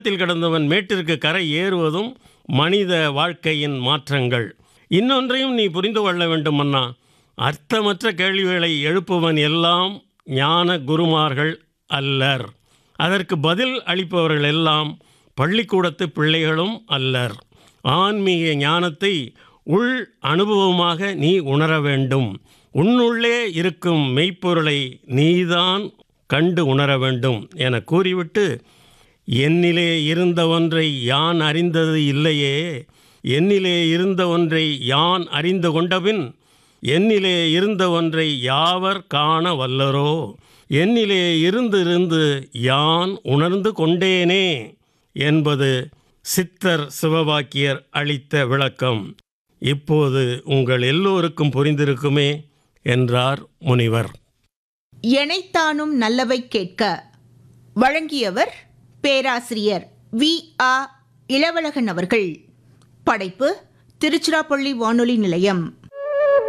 த்தில் கிடந்தவன் மேட்டிற்கு கரை ஏறுவதும் மனித வாழ்க்கையின் மாற்றங்கள் இன்னொன்றையும் நீ புரிந்து கொள்ள வேண்டும் அண்ணா அர்த்தமற்ற கேள்விகளை எழுப்புவன் எல்லாம் ஞான குருமார்கள் அல்லர் அதற்கு பதில் அளிப்பவர்கள் எல்லாம் பள்ளிக்கூடத்து பிள்ளைகளும் அல்லர் ஆன்மீக ஞானத்தை உள் அனுபவமாக நீ உணர வேண்டும் உன்னுள்ளே இருக்கும் மெய்ப்பொருளை நீதான் கண்டு உணர வேண்டும் என கூறிவிட்டு என்னிலே இருந்த ஒன்றை யான் அறிந்தது இல்லையே என்னிலே இருந்த ஒன்றை யான் அறிந்து கொண்டபின் என்னிலே இருந்த ஒன்றை யாவர் காண வல்லரோ என்னிலே இருந்திருந்து யான் உணர்ந்து கொண்டேனே என்பது சித்தர் சிவவாக்கியர் அளித்த விளக்கம் இப்போது உங்கள் எல்லோருக்கும் புரிந்திருக்குமே என்றார் முனிவர் எனைத்தானும் நல்லவை கேட்க வழங்கியவர் பேராசிரியர் வி ஆ இளவழகன் அவர்கள் படைப்பு திருச்சிராப்பள்ளி வானொலி நிலையம்